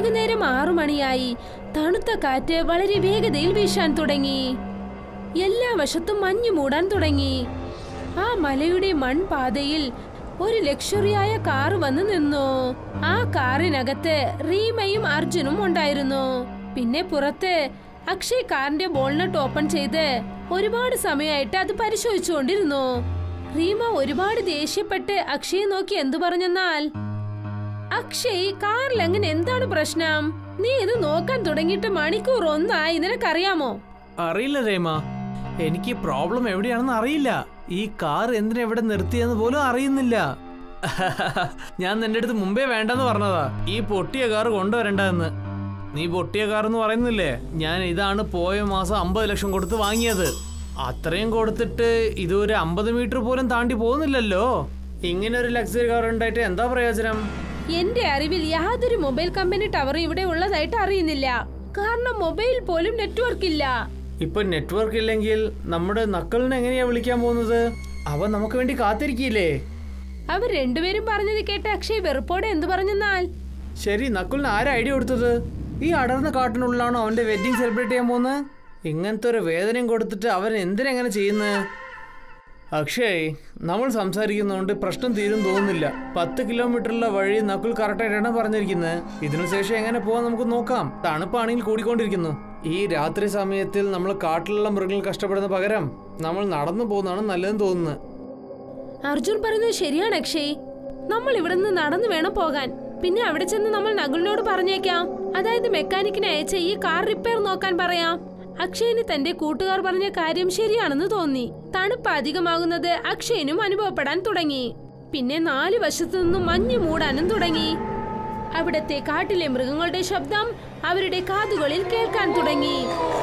വൈകുന്നേരം ആറു മണിയായി തണുത്ത കാറ്റ് വളരെ വേഗതയിൽ വീശാൻ തുടങ്ങി എല്ലാ വശത്തും മഞ്ഞു മൂടാൻ തുടങ്ങി ആ മലയുടെ മൺപാതയിൽ ഒരു ലക്ഷറിയായ കാർ വന്നു നിന്നു ആ കാറിനകത്ത് റീമയും അർജുനും ഉണ്ടായിരുന്നു പിന്നെ പുറത്ത് അക്ഷയ് കാറിന്റെ ബോൾനട്ട് ഓപ്പൺ ചെയ്ത് ഒരുപാട് സമയമായിട്ട് അത് പരിശോധിച്ചുകൊണ്ടിരുന്നു റീമ ഒരുപാട് ദേഷ്യപ്പെട്ട് അക്ഷയെ നോക്കി എന്തു പറഞ്ഞെന്നാൽ അക്ഷയ് കാറിൽ അങ്ങനെ എന്താണ് പ്രശ്നം നീ ഇത് നോക്കാൻ തുടങ്ങിയിട്ട് മണിക്കൂർ ഒന്നായി നിനക്കറിയാമോ അറിയില്ല രേമ എനിക്ക് പ്രോബ്ലം എവിടെയാണെന്ന് അറിയില്ല ഈ കാർ എന്തിനാ എവിടെ നിർത്തിയെന്ന് പോലും അറിയുന്നില്ല ഞാൻ നിന്റെ അടുത്ത് മുമ്പേ വേണ്ടെന്ന് പറഞ്ഞതാ ഈ പൊട്ടിയ കാർ കൊണ്ടുവരണ്ടെന്ന് നീ പൊട്ടിയ കാർ എന്ന് പറയുന്നില്ലേ ഞാൻ ഇതാണ് പോയ മാസം അമ്പത് ലക്ഷം കൊടുത്ത് വാങ്ങിയത് അത്രയും കൊടുത്തിട്ട് ഇത് ഒരു അമ്പത് മീറ്റർ പോലും താണ്ടി പോകുന്നില്ലല്ലോ ഇങ്ങനെ ഒരു ലക്സറി കാർ ഉണ്ടായിട്ട് എന്താ പ്രയോജനം എന്റെ അറിവിൽ യാതൊരു മൊബൈൽ കമ്പനി ടവർ ഇവിടെ ഉള്ളതായിട്ട് അറിയുന്നില്ല കാരണം മൊബൈൽ പോലും നെറ്റ്വർക്ക് ഇല്ല ഇപ്പൊ നെറ്റ്വർക്ക് ഇല്ലെങ്കിൽ നമ്മുടെ നക്കളിനെ എങ്ങനെയാ വിളിക്കാൻ പോകുന്നത് അവൻ നമുക്ക് വേണ്ടി കാത്തിരിക്കില്ലേ അവർ രണ്ടുപേരും പറഞ്ഞത് കേട്ട് അക്ഷയ് വെറുപ്പോടെ എന്തു പറഞ്ഞെന്നാൽ ശരി നക്കുലിന് ആരാ ഐഡിയ കൊടുത്തത് ഈ അടർന്ന കാട്ടിനുള്ളിലാണോ അവന്റെ വെഡിങ് സെലിബ്രേറ്റ് ചെയ്യാൻ പോകുന്നത് ഇങ്ങനത്തെ ഒരു വേദനയും കൊടുത്തിട്ട് അവൻ എന്തിനെങ്ങനെ ചെയ്യുന്നത് അക്ഷയ് നമ്മൾ സംസാരിക്കുന്നതുകൊണ്ട് പ്രശ്നം തീരും തോന്നുന്നില്ല പത്ത് കിലോമീറ്ററുള്ള വഴി നക്കുൽ കറക്റ്റായിട്ടാണ് പറഞ്ഞിരിക്കുന്നത് ഇതിനുശേഷം എങ്ങനെ പോകാൻ നമുക്ക് നോക്കാം തണുപ്പാണെങ്കിൽ കൂടിക്കൊണ്ടിരിക്കുന്നു ഈ രാത്രി സമയത്തിൽ നമ്മൾ കാട്ടിലുള്ള മൃഗങ്ങൾ കഷ്ടപ്പെടുന്ന പകരം നമ്മൾ നടന്നു പോകുന്നതാണ് നല്ലതെന്ന് തോന്നുന്നത് അർജുൻ പറയുന്നത് ശരിയാണ് അക്ഷയ് നമ്മൾ ഇവിടെ നിന്ന് നടന്നു വേണം പോകാൻ പിന്നെ അവിടെ ചെന്ന് നമ്മൾ നകുലിനോട് പറഞ്ഞേക്കാം അതായത് മെക്കാനിക്കിനെ അയച്ച ഈ കാർ റിപ്പയർ നോക്കാൻ പറയാം അക്ഷയന് തന്റെ കൂട്ടുകാർ പറഞ്ഞ കാര്യം ശരിയാണെന്ന് തോന്നി തണുപ്പ് അധികമാകുന്നത് അക്ഷയനും അനുഭവപ്പെടാൻ തുടങ്ങി പിന്നെ നാല് വശത്തു നിന്നും മഞ്ഞ് മൂടാനും തുടങ്ങി അവിടത്തെ കാട്ടിലെ മൃഗങ്ങളുടെ ശബ്ദം അവരുടെ കാതുകളിൽ കേൾക്കാൻ തുടങ്ങി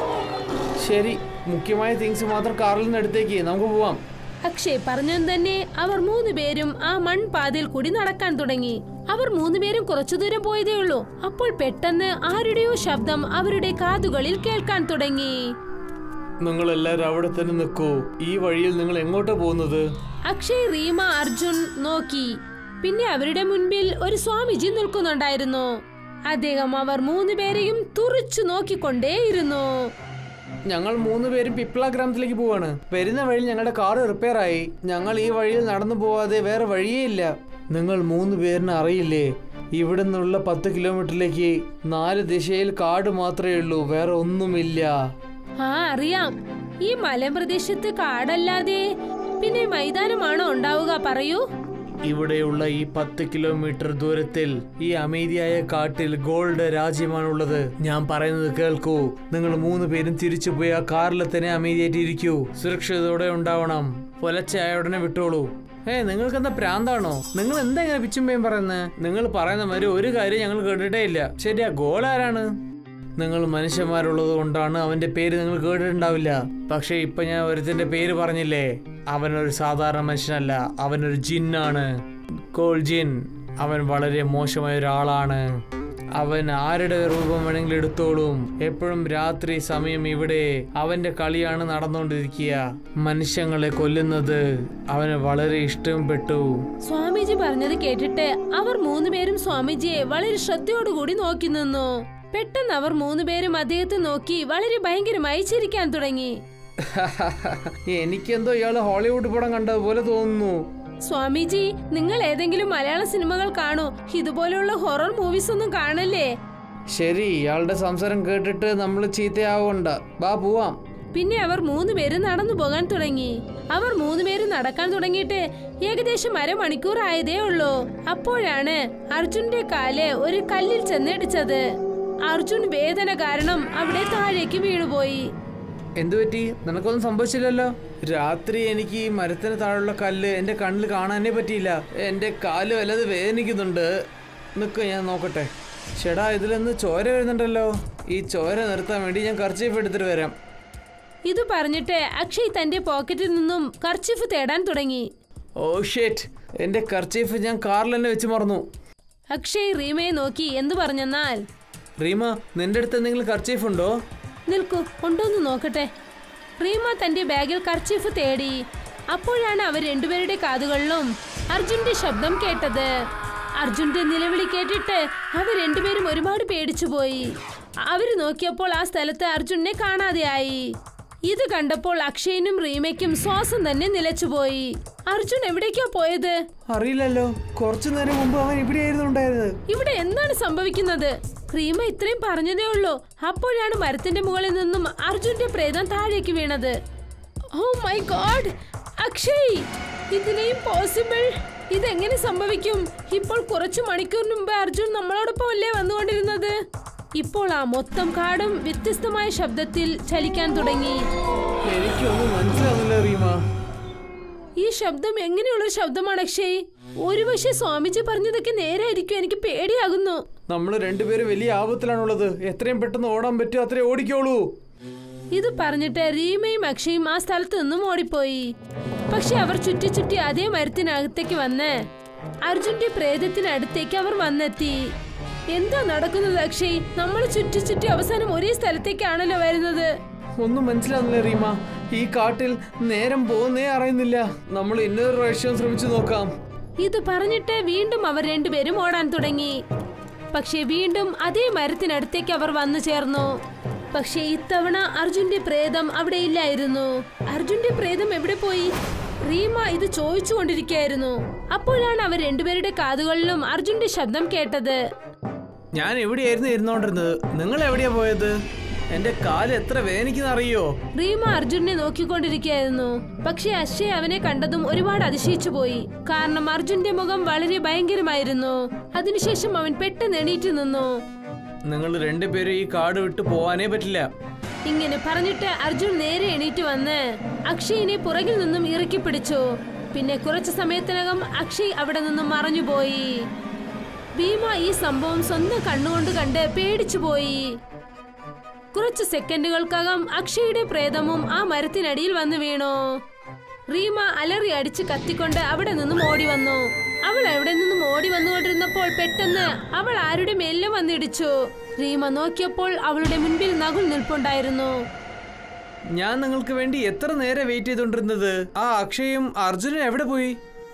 ശരി മുഖ്യമായ തിങ്സ് മാത്രം കാറിൽ നിന്ന് എടുത്തേക്ക് നമുക്ക് പോവാം അക്ഷയ് പറഞ്ഞു തന്നെ അവർ മൂന്നുപേരും ആ മൺപാതയിൽ കൂടി നടക്കാൻ തുടങ്ങി അവർ മൂന്നുപേരും കുറച്ചു ദൂരം പോയതേ ഉള്ളൂ അപ്പോൾ പെട്ടെന്ന് ആരുടെയോ ശബ്ദം അവരുടെ കാതുകളിൽ കേൾക്കാൻ തുടങ്ങി നിങ്ങൾ എല്ലാവരും അവിടെ തന്നെ നിൽക്കൂ ഈ വഴിയിൽ നിങ്ങൾ എങ്ങോട്ടാ പോകുന്നത് അക്ഷയ് റീമ അർജുൻ നോക്കി പിന്നെ അവരുടെ മുൻപിൽ ഒരു സ്വാമിജി നിൽക്കുന്നുണ്ടായിരുന്നു അദ്ദേഹം അവർ മൂന്നുപേരെയും തുറിച്ചു നോക്കിക്കൊണ്ടേയിരുന്നു ഞങ്ങൾ മൂന്ന് പേരും പിപ്ല ഗ്രാമത്തിലേക്ക് പോവാണ് വരുന്ന വഴിയിൽ ഞങ്ങളുടെ കാർ റിപ്പയർ ആയി ഞങ്ങൾ ഈ വഴിയിൽ നടന്നു പോവാതെ വേറെ വഴിയേ ഇല്ല നിങ്ങൾ മൂന്ന് പേരിന് അറിയില്ലേ ഇവിടെ നിന്നുള്ള പത്ത് കിലോമീറ്ററിലേക്ക് നാല് ദിശയിൽ കാട് മാത്രമേ ഉള്ളൂ വേറെ ഒന്നുമില്ല ആ അറിയാം ഈ മലമ്പ്രദേശത്ത് കാടല്ലാതെ പിന്നെ മൈതാനമാണോ ഉണ്ടാവുക പറയൂ ഇവിടെയുള്ള ഈ പത്ത് കിലോമീറ്റർ ദൂരത്തിൽ ഈ അമേരിയായ കാട്ടിൽ ഗോൾഡ് രാജ്യമാണുള്ളത് ഞാൻ പറയുന്നത് കേൾക്കൂ നിങ്ങൾ മൂന്ന് പേരും തിരിച്ചു പോയി ആ കാറിൽ തന്നെ അമേരിയായിട്ട് ഇരിക്കൂ സുരക്ഷിതയോടെ ഉണ്ടാവണം പുലച്ചായ ഉടനെ വിട്ടോളൂ ഏ നിങ്ങൾക്ക് എന്താ പ്രാന്താണോ നിങ്ങൾ എന്താ ഇങ്ങനെ പിച്ചുമ്പയും പറയുന്നത് നിങ്ങൾ പറയുന്ന മാതിരി ഒരു കാര്യം ഞങ്ങൾ കേട്ടിട്ടേ ഇല്ല ശരിയാ ഗോൾ ആരാണ് നിങ്ങൾ മനുഷ്യന്മാരുള്ളത് കൊണ്ടാണ് അവന്റെ പേര് നിങ്ങൾ കേട്ടിട്ടുണ്ടാവില്ല പക്ഷെ ഇപ്പൊ ഞാൻ ഒരുത്തിന്റെ പേര് പറഞ്ഞില്ലേ അവനൊരു സാധാരണ മനുഷ്യനല്ല അവനൊരു ജിന്നാണ് കോൾ ജിൻ അവൻ വളരെ മോശമായ ഒരാളാണ് അവൻ ആരുടെ രൂപം വേണമെങ്കിലും എടുത്തോളും എപ്പോഴും രാത്രി സമയം ഇവിടെ അവന്റെ കളിയാണ് നടന്നുകൊണ്ടിരിക്കുക മനുഷ്യങ്ങളെ കൊല്ലുന്നത് അവന് വളരെ ഇഷ്ടപ്പെട്ടു സ്വാമിജി പറഞ്ഞത് കേട്ടിട്ട് അവർ മൂന്നുപേരും സ്വാമിജിയെ വളരെ ശ്രദ്ധയോടുകൂടി നോക്കി നിന്നു പെട്ടെന്ന് അവർ മൂന്നുപേരും അദ്ദേഹത്തെ നോക്കി വളരെ ഭയങ്കരമായി ചിരിക്കാൻ തുടങ്ങി എനിക്കെന്തോ ഇയാള് ഹോളിവുഡ് പടം കണ്ടതുപോലെ തോന്നുന്നു സ്വാമിജി നിങ്ങൾ ഏതെങ്കിലും മലയാള സിനിമകൾ കാണൂ ഇതുപോലെയുള്ള ഹൊറർ മൂവീസ് ഒന്നും കാണല്ലേ ശരി ഇയാളുടെ സംസാരം കേട്ടിട്ട് നമ്മൾ ചീത്തയാവണ്ട ബാ പോവാം പിന്നെ അവർ മൂന്നുപേരും നടന്നു പോകാൻ തുടങ്ങി അവർ മൂന്നുപേരും നടക്കാൻ തുടങ്ങിയിട്ട് ഏകദേശം അരമണിക്കൂർ ആയതേ ഉള്ളൂ അപ്പോഴാണ് അർജുന്റെ കാല് ഒരു കല്ലിൽ ചെന്നിടിച്ചത് അർജുൻ വേദന കാരണം അവിടെ താഴേക്ക് വീണുപോയി എന്തു പറ്റി നിനക്കൊന്നും സംഭവിച്ചില്ലല്ലോ രാത്രി എനിക്ക് ഈ മരത്തിന് താഴെയുള്ള കല്ല് എന്റെ കണ്ണിൽ കാണാനേ പറ്റിയില്ല എന്റെ കാല് വല്ലത് വേദനിക്കുന്നുണ്ട് നിക്ക് ഞാൻ നോക്കട്ടെ ചേടാ ഇതിലൊന്ന് ചോര വരുന്നുണ്ടല്ലോ ഈ ചോര നിർത്താൻ വേണ്ടി ഞാൻ കർച്ചീഫ് എടുത്തിട്ട് വരാം ഇത് പറഞ്ഞിട്ട് അക്ഷയ് തന്റെ പോക്കറ്റിൽ നിന്നും കർച്ചിഫ് തേടാൻ തുടങ്ങി ഓ ഷേറ്റ് എന്റെ കർച്ചീഫ് ഞാൻ കാറിൽ തന്നെ വെച്ച് മറന്നു അക്ഷയ് റീമയെ നോക്കി എന്തു പറഞ്ഞെന്നാൽ റീമ നിന്റെ അടുത്ത് എന്തെങ്കിലും കർച്ചീഫ് ഉണ്ടോ നിൽക്കൂ ഉണ്ടോന്ന് നോക്കട്ടെ റീമ തന്റെ ബാഗിൽ കർച്ചീഫ് തേടി അപ്പോഴാണ് അവർ രണ്ടുപേരുടെ കാതുകളിലും അർജുന്റെ ശബ്ദം കേട്ടത് അർജുന്റെ നിലവിളി കേട്ടിട്ട് അവർ രണ്ടുപേരും ഒരുപാട് പേടിച്ചു പോയി അവര് നോക്കിയപ്പോൾ ആ സ്ഥലത്ത് അർജുനെ കാണാതെയായി ഇത് കണ്ടപ്പോൾ അക്ഷയനും റീമയ്ക്കും ശ്വാസം തന്നെ നിലച്ചുപോയി അർജുൻ എവിടേക്കാ പോയത് അറിയില്ലല്ലോ കുറച്ചു നേരം മുമ്പ് അവൻ ഇവിടെയായിരുന്നു ഉണ്ടായത് ഇവിടെ എന്താണ് സംഭവിക്കുന്നത് റീമ ഇത്രയും പറഞ്ഞതേ ഉള്ളൂ അപ്പോഴാണ് മരത്തിന്റെ മുകളിൽ നിന്നും അർജുന്റെ പ്രേതം താഴേക്ക് വീണത് ഓ മൈ ഗോഡ് അക്ഷയ് ഇതിനെയും പോസിബിൾ ഇതെങ്ങനെ സംഭവിക്കും ഇപ്പോൾ കുറച്ചു മണിക്കൂറിന് മുമ്പ് അർജുൻ നമ്മളോടൊപ്പം അല്ലേ വന്നുകൊണ്ടിരുന്നത് ഇപ്പോൾ ആ മൊത്തം കാടും വ്യത്യസ്തമായ ശബ്ദത്തിൽ ചലിക്കാൻ തുടങ്ങി എനിക്കൊന്നും മനസ്സിലാവുന്നില്ല റീമ ഈ ശബ്ദം എങ്ങനെയുള്ള ശബ്ദമാണ് അക്ഷയ് ഒരുപക്ഷെ സ്വാമിജി പറഞ്ഞതൊക്കെ നേരായിരിക്കും എനിക്ക് പേടിയാകുന്നു നമ്മൾ രണ്ടുപേരും വലിയ ആപത്തിലാണുള്ളത് എത്രയും പെട്ടെന്ന് ഓടാൻ പറ്റുമോ അത്രയും ഓടിക്കോളൂ ഇത് പറഞ്ഞിട്ട് റീമയും അക്ഷയും ആ സ്ഥലത്ത് നിന്നും ഓടിപ്പോയി പക്ഷെ അവർ ചുറ്റി ചുറ്റി അതേ മരത്തിനകത്തേക്ക് വന്ന് അർജുന്റെ പ്രേതത്തിനടുത്തേക്ക് അവർ വന്നെത്തി എന്താ നടക്കുന്നത് അക്ഷയ് നമ്മൾ ചുറ്റി ചുറ്റി അവസാനം ഒരേ സ്ഥലത്തേക്കാണല്ലോ വരുന്നത് ഒന്നും മനസ്സിലാവുന്നില്ല റീമ ഈ കാട്ടിൽ നേരം പോകുന്നേ അറിയുന്നില്ല നമ്മൾ ഇന്നൊരു പ്രാവശ്യം ശ്രമിച്ചു നോക്കാം ഇത് പറഞ്ഞിട്ട് വീണ്ടും അവർ രണ്ടുപേരും ഓടാൻ തുടങ്ങി പക്ഷെ വീണ്ടും അതേ മരത്തിനടുത്തേക്ക് അവർ വന്നു ചേർന്നു പക്ഷെ ഇത്തവണ അർജുന്റെ പ്രേതം അവിടെ ഇല്ലായിരുന്നു അർജുന്റെ പ്രേതം എവിടെ പോയി റീമ ഇത് ചോദിച്ചുകൊണ്ടിരിക്കുകയായിരുന്നു അപ്പോഴാണ് അവർ രണ്ടുപേരുടെ കാതുകളിലും അർജുന്റെ ശബ്ദം കേട്ടത് ഞാൻ എവിടെയായിരുന്നു ഇരുന്നോണ്ടിരുന്നത് നിങ്ങൾ എവിടെയാ പോയത് എന്റെ കാല് എത്ര വേദനിക്കുന്ന അറിയോ റീമ അർജുനെ നോക്കിക്കൊണ്ടിരിക്കുകയായിരുന്നു പക്ഷെ അക്ഷയ് അവനെ കണ്ടതും ഒരുപാട് അതിശയിച്ചു പോയി കാരണം അർജുന്റെ മുഖം വളരെ ഭയങ്കരമായിരുന്നു അതിനുശേഷം അവൻ പെട്ടെന്ന് എണീറ്റ് നിന്നു നിങ്ങൾ രണ്ടുപേരും ഈ കാട് വിട്ട് പോവാനേ പറ്റില്ല ഇങ്ങനെ പറഞ്ഞിട്ട് അർജുൻ നേരെ എണീറ്റ് വന്ന് അക്ഷയിനെ പുറകിൽ നിന്നും ഇറക്കി പിടിച്ചു പിന്നെ കുറച്ചു സമയത്തിനകം അക്ഷയ് അവിടെ നിന്നും മറഞ്ഞുപോയി ഭീമ ഈ സംഭവം സ്വന്തം കണ്ണുകൊണ്ട് കണ്ട് പേടിച്ചു പോയി കുറച്ച് സെക്കൻഡുകൾക്കകം അക്ഷയുടെ പ്രേതമും ആ മരത്തിനടിയിൽ വന്നു വീണു റീമ അലറി അടിച്ച് കത്തിക്കൊണ്ട് അവിടെ നിന്നും ഓടി വന്നു അവൾ എവിടെ നിന്നും ഓടി വന്നുകൊണ്ടിരുന്നപ്പോൾ പെട്ടെന്ന് അവൾ ആരുടെ മേലിലും വന്നിടിച്ചു റീമ നോക്കിയപ്പോൾ അവളുടെ മുൻപിൽ നകുൽ നിൽപ്പുണ്ടായിരുന്നു ഞാൻ നിങ്ങൾക്ക് വേണ്ടി എത്ര നേരം വെയിറ്റ് ചെയ്തോണ്ടിരുന്നത് ആ അക്ഷയും അർജുനും എവിടെ പോയി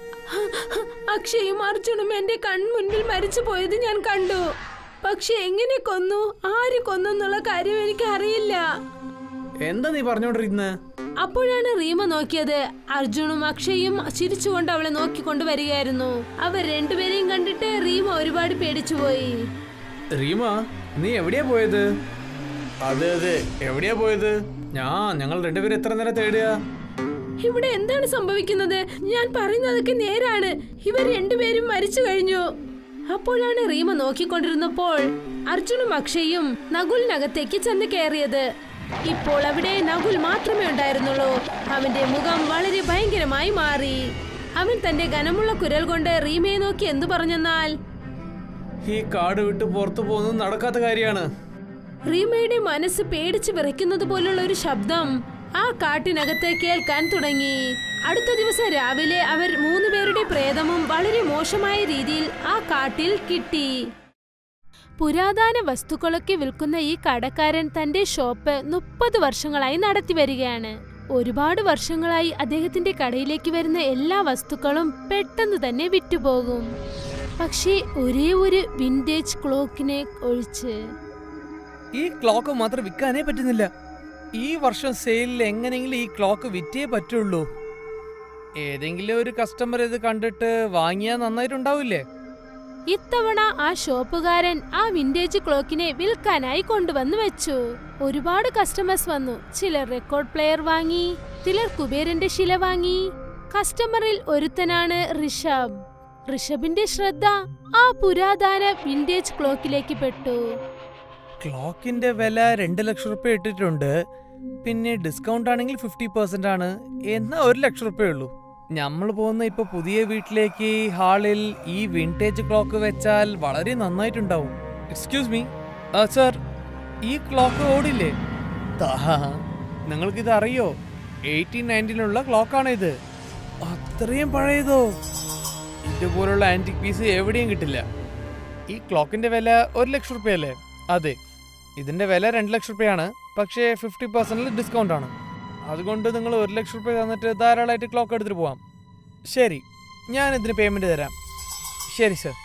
അക്ഷയും അർജുനും എന്റെ കൺമുൻപിൽ മരിച്ചു പോയത് ഞാൻ കണ്ടു പക്ഷെ എങ്ങനെ കൊന്നു ആര് കൊന്നു എന്നുള്ള കാര്യം എനിക്ക് അറിയില്ല എന്താ നീ പറഞ്ഞോണ്ടിരിക്കുന്നത് അപ്പോഴാണ് റീമ നോക്കിയത് അർജുനും അക്ഷയും ചിരിച്ചുകൊണ്ട് അവളെ നോക്കിക്കൊണ്ട് വരികയായിരുന്നു അവർ രണ്ടുപേരെയും കണ്ടിട്ട് റീമ ഒരുപാട് പേടിച്ചുപോയി റീമ നീ എവിടെയാ പോയത് അതെ അതെ എവിടെയാ പോയത് ഞാൻ ഞങ്ങൾ രണ്ടുപേരും എത്ര നേരം തേടുക ഇവിടെ എന്താണ് സംഭവിക്കുന്നത് ഞാൻ പറയുന്നതൊക്കെ നേരാണ് ഇവർ രണ്ടുപേരും മരിച്ചു കഴിഞ്ഞു അപ്പോഴാണ് റീമ നോക്കിക്കൊണ്ടിരുന്നപ്പോൾ അർജുനും അക്ഷയും നകുലിനകത്തേക്ക് ചെന്ന് കയറിയത് ഇപ്പോൾ അവിടെ നകുൽ മാത്രമേ ഉണ്ടായിരുന്നുള്ളൂ അവന്റെ മുഖം വളരെ ഭയങ്കരമായി മാറി അവൻ തന്റെ ഘനമുള്ള കുരൽ കൊണ്ട് റീമയെ നോക്കി എന്തു പറഞ്ഞെന്നാൽ ഈ കാട് വിട്ട് പുറത്തു പോകുന്നത് നടക്കാത്ത കാര്യമാണ് റീമയുടെ മനസ്സ് പേടിച്ച് വിറയ്ക്കുന്നത് പോലുള്ള ഒരു ശബ്ദം ആ കാട്ടിനകത്ത് കേൾക്കാൻ തുടങ്ങി അടുത്ത ദിവസം രാവിലെ അവർ മൂന്നുപേരുടെ പ്രേതമും വളരെ മോശമായ രീതിയിൽ ആ കാട്ടിൽ കിട്ടി പുരാതന വസ്തുക്കളൊക്കെ വിൽക്കുന്ന ഈ കടക്കാരൻ തന്റെ ഷോപ്പ് മുപ്പത് വർഷങ്ങളായി നടത്തി വരികയാണ് ഒരുപാട് വർഷങ്ങളായി അദ്ദേഹത്തിന്റെ കടയിലേക്ക് വരുന്ന എല്ലാ വസ്തുക്കളും പെട്ടെന്ന് തന്നെ വിറ്റുപോകും പക്ഷേ ഒരേ ഒരു വിന്റേജ് ക്ലോക്കിനെ ഒഴിച്ച് ഈ ക്ലോക്ക് മാത്രം വിൽക്കാനേ പറ്റുന്നില്ല ഈ വർഷം സെയിലിൽ എങ്ങനെയെങ്കിലും ഈ ക്ലോക്ക് വിറ്റേ പറ്റുള്ളൂ ഏതെങ്കിലും ഒരു കസ്റ്റമർ ഇത് കണ്ടിട്ട് വാങ്ങിയാൽ നന്നായിട്ടുണ്ടാവില്ലേ ഇത്തവണ ആ ഷോപ്പുകാരൻ ആ വിന്റേജ് ക്ലോക്കിനെ വിൽക്കാനായി കൊണ്ടുവന്നു വെച്ചു ഒരുപാട് കസ്റ്റമേഴ്സ് വന്നു ചിലർ റെക്കോർഡ് പ്ലെയർ വാങ്ങി ചിലർ കുബേരന്റെ ശില വാങ്ങി കസ്റ്റമറിൽ ഒരുത്തനാണ് ഋഷഭ് ഋഷഭിന്റെ ശ്രദ്ധ ആ പുരാതന വിന്റേജ് ക്ലോക്കിലേക്ക് പെട്ടു ക്ലോക്കിന്റെ വില രണ്ട് ലക്ഷം റുപ്യ ഇട്ടിട്ടുണ്ട് പിന്നെ ഡിസ്കൗണ്ട് ആണെങ്കിൽ ഫിഫ്റ്റി പെർസെന്റ് ആണ് എന്നാ ഒരു ലക്ഷം റുപ്യ ഉള്ളൂ നമ്മൾ പോകുന്ന ഇപ്പൊ പുതിയ വീട്ടിലേക്ക് ഹാളിൽ ഈ വിന്റേജ് ക്ലോക്ക് വെച്ചാൽ വളരെ നന്നായിട്ടുണ്ടാവും എക്സ്ക്യൂസ് മീ സർ ഈ ക്ലോക്ക് ഓടില്ലേ നിങ്ങൾക്കിത് അറിയോ എയ്റ്റീൻ നയൻറ്റീനുള്ള ക്ലോക്കാണ് ഇത് അത്രയും പഴയതോ ഇതുപോലുള്ള ആന്റിക് പീസ് എവിടെയും കിട്ടില്ല ഈ ക്ലോക്കിന്റെ വില ഒരു ലക്ഷം റുപ്യല്ലേ അതെ ഇതിന്റെ വില രണ്ട് ലക്ഷം റുപ്യയാണ് പക്ഷേ ഫിഫ്റ്റി പെർസെന്റിൽ ഡിസ്കൗണ്ട് ആണ് അതുകൊണ്ട് നിങ്ങൾ ഒരു ലക്ഷം റുപ്യ തന്നിട്ട് ധാരാളമായിട്ട് ക്ലോക്ക് എടുത്തിട്ട് പോവാം ശരി ഞാൻ ഇതിന് പേയ്മെന്റ് തരാം ശരി സർ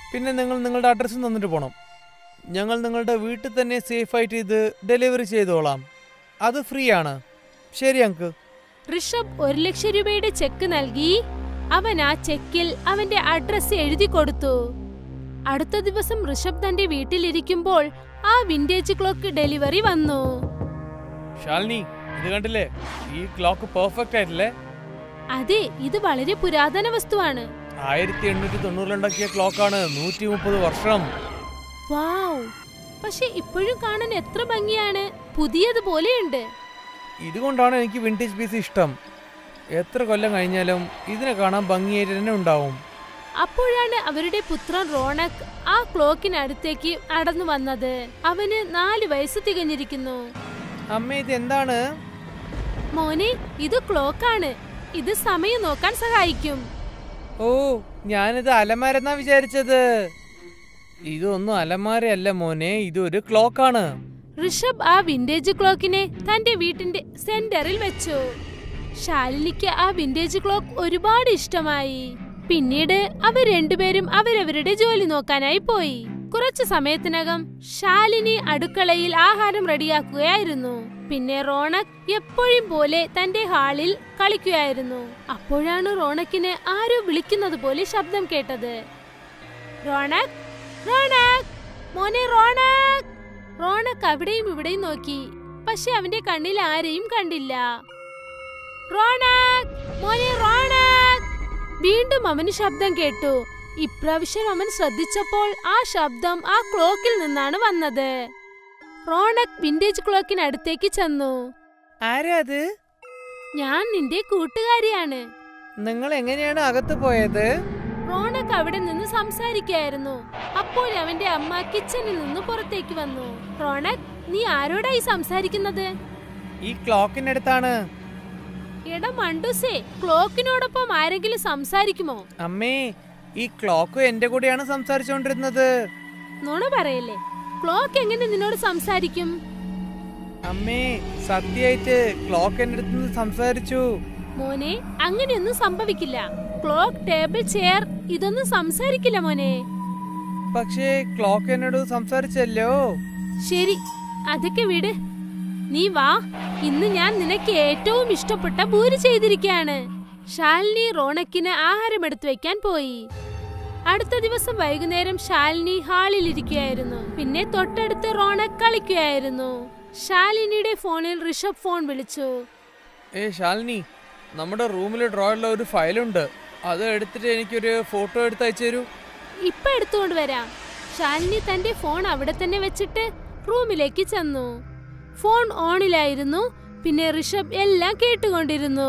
പിന്നെ നിങ്ങൾ നിങ്ങളുടെ അഡ്രസ്സ് തന്നിട്ട് പോകണം ഞങ്ങൾ നിങ്ങളുടെ വീട്ടിൽ തന്നെ സേഫായിട്ട് ഇത് ഡെലിവറി ചെയ്തോളാം അത് ഫ്രീ ആണ് ശരി അങ്ക് ഋഷഭ് ഒരു ലക്ഷം രൂപയുടെ ചെക്ക് നൽകി അവൻ ആ ചെക്കിൽ അവന്റെ അഡ്രസ് എഴുതി കൊടുത്തു അടുത്ത ദിവസം ഋഷഭ് തന്റെ വീട്ടിലിരിക്കുമ്പോൾ ആ വിന്റേജ് ക്ലോക്ക് ഡെലിവറി വന്നു ശാലിനി ഇത് കണ്ടില്ലേ ഈ ക്ലോക്ക് പെർഫെക്റ്റ് ആയിട്ടില്ലേ അതെ ഇത് വളരെ പുരാതന വസ്തുവാണ് ആയിരത്തി എണ്ണൂറ്റി തൊണ്ണൂറിലുണ്ടാക്കിയ ക്ലോക്കാണ് നൂറ്റി മുപ്പത് വർഷം വാവ് പക്ഷെ ഇപ്പോഴും കാണാൻ എത്ര ഭംഗിയാണ് പുതിയതുപോലെയുണ്ട് ഇതുകൊണ്ടാണ് എനിക്ക് വിൻറ്റേജ് പീസ് ഇഷ്ടം എത്ര കൊല്ലം കഴിഞ്ഞാലും ഇതിനെ കാണാൻ ഭംഗിയായിട്ട് തന്നെ ഉണ്ടാവും അപ്പോഴാണ് അവരുടെ പുത്രൻ റോണക് ആ ക്ലോക്കിനടുത്തേക്ക് നടന്നു വന്നത് അവന് നാല് വയസ്സ് തികഞ്ഞിരിക്കുന്നു അമ്മ ഇത് എന്താണ് മോനെ ഇത് ക്ലോക്കാണ് ഇത് സമയം നോക്കാൻ സഹായിക്കും ഓ ഞാനിത് അലമാരെന്നാ വിചാരിച്ചത് ഇതൊന്നും അലമാരയല്ല മോനെ ഇതൊരു ക്ലോക്കാണ് ഋഷഭ് ആ വിന്റേജ് ക്ലോക്കിനെ തന്റെ വീട്ടിന്റെ സെന്ററിൽ വെച്ചു ശാലിനിക്ക് ആ വിന്റേജ് ക്ലോക്ക് ഒരുപാട് ഇഷ്ടമായി പിന്നീട് അവർ രണ്ടുപേരും അവരവരുടെ ജോലി നോക്കാനായി പോയി കുറച്ചു സമയത്തിനകം ശാലിനി അടുക്കളയിൽ ആഹാരം റെഡിയാക്കുകയായിരുന്നു പിന്നെ റോണക് എപ്പോഴും പോലെ തന്റെ ഹാളിൽ കളിക്കുകയായിരുന്നു അപ്പോഴാണ് റോണക്കിന് ആരോ വിളിക്കുന്നത് പോലെ ശബ്ദം കേട്ടത് റോണക് റോണക് മോനെ റോണക് റോണക് അവിടെയും ഇവിടെയും നോക്കി പക്ഷെ അവന്റെ കണ്ണിൽ ആരെയും കണ്ടില്ല റോണക് മോനെ റോണക് വീണ്ടും അവന് ശബ്ദം കേട്ടു ഇപ്രാവശ്യം അവൻ ശ്രദ്ധിച്ചപ്പോൾ ആ ശബ്ദം ആ ക്ലോക്കിൽ നിന്നാണ് വന്നത് റോണക് വിന്റേജ് ക്ലോക്കിനടുത്തേക്ക് ചെന്നു ആരാ അത് ഞാൻ നിന്റെ കൂട്ടുകാരിയാണ് നിങ്ങൾ എങ്ങനെയാണ് അകത്ത് പോയത് റോണക് അവിടെ നിന്ന് സംസാരിക്കായിരുന്നു അപ്പോൾ അവന്റെ അമ്മ കിച്ചണിൽ നിന്ന് പുറത്തേക്ക് വന്നു റോണക് നീ ആരോടായി സംസാരിക്കുന്നത് ഈ ക്ലോക്കിനടുത്താണ് എടാ മണ്ടുസേ ക്ലോക്കിനോടൊപ്പം ആരെങ്കിലും സംസാരിക്കുമോ അമ്മേ ഈ ക്ലോക്ക് എന്റെ കൂടെയാണ് സംസാരിച്ചുകൊണ്ടിരുന്നത് നുണ പറയല്ലേ ക്ലോക്ക് എങ്ങനെ നിന്നോട് സംസാരിക്കും അമ്മേ സത്യായിട്ട് ക്ലോക്ക് എന്റെ അടുത്ത് നിന്ന് സംസാരിച്ചു മോനെ അങ്ങനെയൊന്നും സംഭവിക്കില്ല ക്ലോക്ക് ടേബിൾ ചെയർ ഇതൊന്നും സംസാരിക്കില്ല മോനെ പക്ഷേ ക്ലോക്ക് എന്നോട് സംസാരിച്ചല്ലോ ശരി അതൊക്കെ വിട് നീ വാ ഇന്ന് ഞാൻ നിനക്ക് ഏറ്റവും ഇഷ്ടപ്പെട്ട പൂരി ചെയ്തിരിക്കുകയാണ് ശാലിനി റോണക്കിന് ആഹാരം എടുത്തു വെക്കാൻ പോയി അടുത്ത ദിവസം വൈകുന്നേരം ശാലിനി ഹാളിൽ ഇരിക്കുകയായിരുന്നു പിന്നെ തൊട്ടടുത്ത് റോണക് കളിക്കുകയായിരുന്നു ശാലിനിയുടെ ഫോണിൽ ഋഷഭ് ഫോൺ വിളിച്ചു ഏ ശാലിനി നമ്മുടെ റൂമിലെ ഡ്രോയിലുള്ള ഒരു ഫയലുണ്ട് അത് എടുത്തിട്ട് എനിക്കൊരു ഫോട്ടോ എടുത്ത് അയച്ചു തരൂ ഇപ്പൊ എടുത്തുകൊണ്ട് വരാം ശാലിനി തന്റെ ഫോൺ അവിടെ തന്നെ വെച്ചിട്ട് റൂമിലേക്ക് ചെന്നു ഫോൺ ഓണിലായിരുന്നു പിന്നെ ഋഷഭ് എല്ലാം കേട്ടുകൊണ്ടിരുന്നു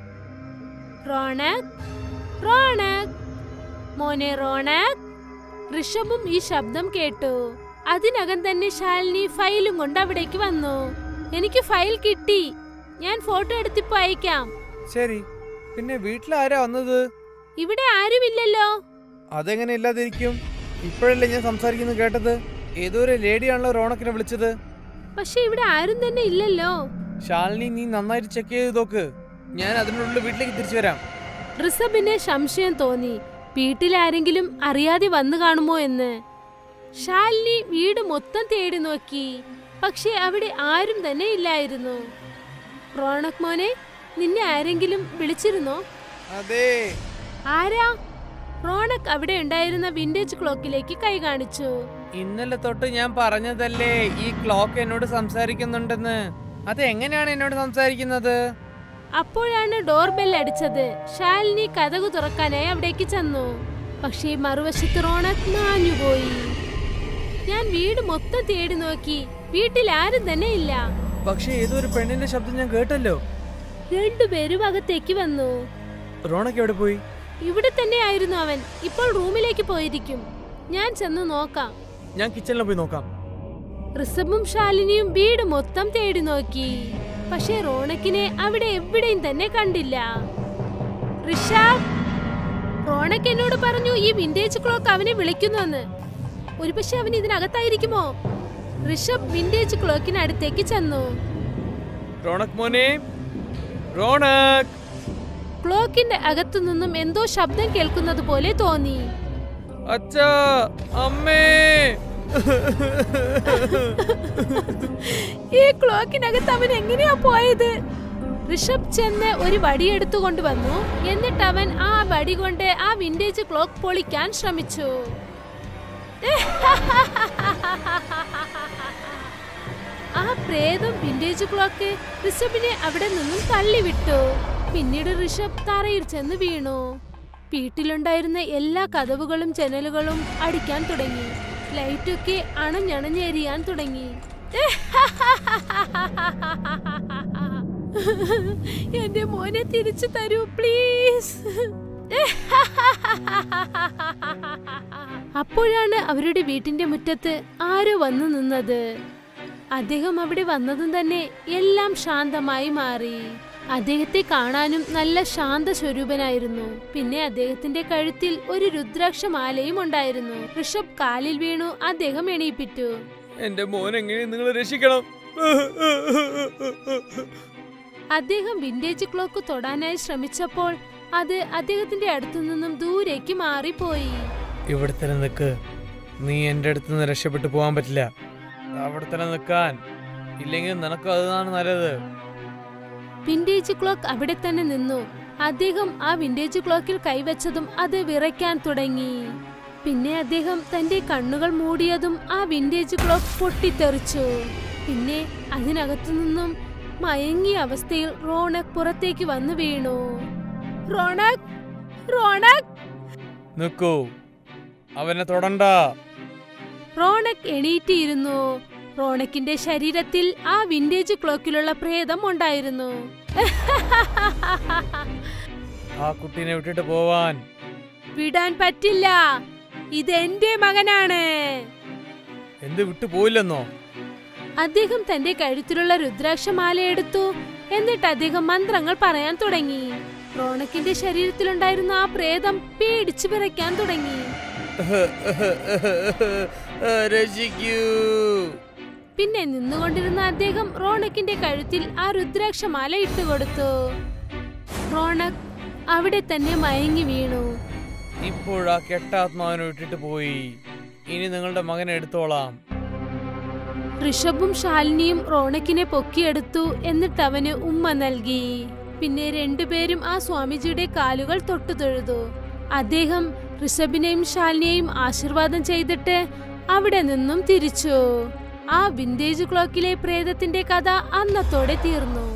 റോണക് റോണക് മോനെ റോണക് ഋഷഭും ഈ ശബ്ദം കേട്ടു അതിനകം തന്നെ ശാലിനി ഫയലും കൊണ്ട് അവിടേക്ക് വന്നു എനിക്ക് ഫയൽ കിട്ടി ഞാൻ ഫോട്ടോ എടുത്തിപ്പോ അയക്കാം ശരി പിന്നെ വീട്ടിൽ ആരാ വന്നത് ഇവിടെ ആരുമില്ലല്ലോ അതെങ്ങനെ ഇല്ലാതിരിക്കും ഇപ്പോഴല്ലേ ഞാൻ സംസാരിക്കുന്നത് കേട്ടത് ഏതോ ഒരു ലേഡിയാണല്ലോ റോണക്കിനെ വിളിച്ചത് പക്ഷെ ഇവിടെ ആരും തന്നെ ഇല്ലല്ലോ ശാലിനി നീ നന്നായിട്ട് ചെക്ക് ചെയ്ത് നോക്ക് ഞാൻ അതിനുള്ളിൽ വീട്ടിലേക്ക് തിരിച്ചു വരാം ഋഷഭിന് സംശയം തോന്നി വീട്ടിലാരെങ്കിലും അറിയാതെ വന്നു കാണുമോ എന്ന് ശാലിനി വീട് മൊത്തം തേടി നോക്കി പക്ഷെ അവിടെ ആരും തന്നെ ഇല്ലായിരുന്നു റോണക് മോനെ നിന്നെ ആരെങ്കിലും വിളിച്ചിരുന്നോ അതെ ആരാ റോണക് അവിടെ ഉണ്ടായിരുന്ന വിന്റേജ് ക്ലോക്കിലേക്ക് കൈ കാണിച്ചു ഇന്നലെ തൊട്ട് ഞാൻ പറഞ്ഞതല്ലേ ഈ ക്ലോക്ക് എന്നോട് സംസാരിക്കുന്നുണ്ടെന്ന് അത് എങ്ങനെയാണ് എന്നോട് സംസാരിക്കുന്നത് അപ്പോഴാണ് ഡോർ ബെൽ അടിച്ചത് ശാലിനി കഥകു തുറക്കാനായി അവിടേക്ക് ചെന്നു പക്ഷേ മറുവശത്ത് റോണക് മാഞ്ഞുപോയി ഞാൻ വീട് മൊത്തം തേടി നോക്കി വീട്ടിൽ ആരും തന്നെ ഇല്ല പക്ഷെ ഏതോ ഒരു പെണ്ണിന്റെ ശബ്ദം ഞാൻ കേട്ടല്ലോ രണ്ടുപേരും അകത്തേക്ക് വന്നു റോണക്ക് എവിടെ പോയി ഇവിടെ തന്നെ ആയിരുന്നു അവൻ ഇപ്പോൾ റൂമിലേക്ക് പോയിരിക്കും ഞാൻ ചെന്ന് നോക്കാം ഞാൻ കിച്ചണിൽ പോയി നോക്കാം ഋഷഭും ശാലിനിയും വീട് മൊത്തം തേടി നോക്കി പക്ഷേ റോണക്കിനെ അവിടെ എവിടെയും തന്നെ കണ്ടില്ല ഋഷാബ് റോണക്ക് എന്നോട് പറഞ്ഞു ഈ വിന്റേജ് ക്ലോക്ക് അവനെ വിളിക്കുന്നുവെന്ന് ഒരുപക്ഷെ അവൻ ഇതിനകത്തായിരിക്കുമോ ഋഷഭ് വിന്റേജ് ക്ലോക്കിന് അടുത്തേക്ക് ചെന്നു റോണക് മോനെ റോണക് ക്ലോക്കിന്റെ അകത്തു നിന്നും എന്തോ ശബ്ദം കേൾക്കുന്നത് പോലെ തോന്നി അച്ഛാ അമ്മേ ഈ ക്ലോക്കിനകത്ത് അവൻ എങ്ങനെയാ പോയത് ഋഷഭ് ചെന്ന് ഒരു വടി എടുത്തു കൊണ്ടുവന്നു എന്നിട്ട് അവൻ ആ വടി കൊണ്ട് ആ വിന്റേജ് ക്ലോക്ക് പൊളിക്കാൻ ശ്രമിച്ചു ആ പ്രേതം വിന്റേജ് ക്ലോക്ക് ഋഷഭിനെ അവിടെ നിന്നും തള്ളിവിട്ടു പിന്നീട് ഋഷഭ് തറയിൽ ചെന്ന് വീണു വീട്ടിലുണ്ടായിരുന്ന എല്ലാ കതവുകളും ജനലുകളും അടിക്കാൻ തുടങ്ങി ലൈറ്റൊക്കെ അണഞ്ഞണഞ്ഞെരിയാൻ തുടങ്ങി എന്റെ മോനെ തിരിച്ചു തരൂ പ്ലീസ് അപ്പോഴാണ് അവരുടെ വീട്ടിന്റെ മുറ്റത്ത് ആരോ വന്നു നിന്നത് അദ്ദേഹം അവിടെ വന്നതും തന്നെ എല്ലാം ശാന്തമായി മാറി അദ്ദേഹത്തെ കാണാനും നല്ല ശാന്ത സ്വരൂപനായിരുന്നു പിന്നെ അദ്ദേഹത്തിന്റെ കഴുത്തിൽ ഒരു രുദ്രാക്ഷമാലയും ഉണ്ടായിരുന്നു ഋഷഭ് കാലിൽ വീണു അദ്ദേഹം എണീപ്പിറ്റു എന്റെ മോൻ എങ്ങനെ നിങ്ങൾ രക്ഷിക്കണം അദ്ദേഹം വിന്റേജ് ക്ലോക്ക് തൊടാനായി ശ്രമിച്ചപ്പോൾ അത് അദ്ദേഹത്തിന്റെ അടുത്തു നിന്നും ദൂരേക്ക് മാറിപ്പോയി ഇവിടെ തന്നെ നിക്ക് നീ എന്റെ അടുത്ത് നിന്ന് രക്ഷപ്പെട്ടു പോകാൻ പറ്റില്ല അവിടെ തന്നെ നിൽക്കാൻ ഇല്ലെങ്കിൽ നിനക്ക് അതാണ് നല്ലത് വിന്റേജ് ക്ലോക്ക് അവിടെ തന്നെ നിന്നു അദ്ദേഹം ആ വിന്റേജ് ക്ലോക്കിൽ കൈവച്ചതും അത് വിറയ്ക്കാൻ തുടങ്ങി പിന്നെ അദ്ദേഹം തന്റെ കണ്ണുകൾ മൂടിയതും ആ വിന്റേജ് ക്ലോക്ക് പൊട്ടിത്തെറിച്ചു പിന്നെ അതിനകത്തു നിന്നും മയങ്ങിയ അവസ്ഥയിൽ റോണക് പുറത്തേക്ക് വന്നു വീണു റോണക് റോണക് നിക്കൂ അവനെ തൊടണ്ട റോണക് എണീറ്റിയിരുന്നു റോണക്കിന്റെ ശരീരത്തിൽ ആ വിന്റേജ് ക്ലോക്കിലുള്ള പ്രേതം ഉണ്ടായിരുന്നു ആ കുട്ടീനെ വിട്ടിട്ട് പോവാൻ വിടാൻ പറ്റില്ല ഇത് എന്റെ മകനാണ് എന്ത് വിട്ടു പോയില്ലെന്നോ അദ്ദേഹം തന്റെ കഴുത്തിലുള്ള രുദ്രാക്ഷമാല എടുത്തു എന്നിട്ട് അദ്ദേഹം മന്ത്രങ്ങൾ പറയാൻ തുടങ്ങി റോണക്കിന്റെ ശരീരത്തിലുണ്ടായിരുന്ന ആ പ്രേതം പേടിച്ചു വിറയ്ക്കാൻ തുടങ്ങി രക്ഷിക്കൂ പിന്നെ നിന്നുകൊണ്ടിരുന്ന അദ്ദേഹം റോണക്കിന്റെ കഴുത്തിൽ ആ രുദ്രാക്ഷമാല ഇട്ടുകൊടുത്തു റോണക് അവിടെ തന്നെ മയങ്ങി വീണു ഇപ്പോഴാ കെട്ടാത്മാവിനെ വിട്ടിട്ട് പോയി ഇനി നിങ്ങളുടെ മകനെ എടുത്തോളാം ഋഷഭും ശാലിനിയും റോണക്കിനെ പൊക്കിയെടുത്തു എന്നിട്ട് അവന് ഉമ്മ നൽകി പിന്നെ രണ്ടുപേരും ആ സ്വാമിജിയുടെ കാലുകൾ തൊട്ടു തൊഴുതു അദ്ദേഹം ഋഷഭിനെയും ശാലിനിയെയും ആശീർവാദം ചെയ്തിട്ട് അവിടെ നിന്നും തിരിച്ചു ആ വിന്റേജ് ക്ലോക്കിലെ പ്രേതത്തിന്റെ കഥ അന്നത്തോടെ തീർന്നു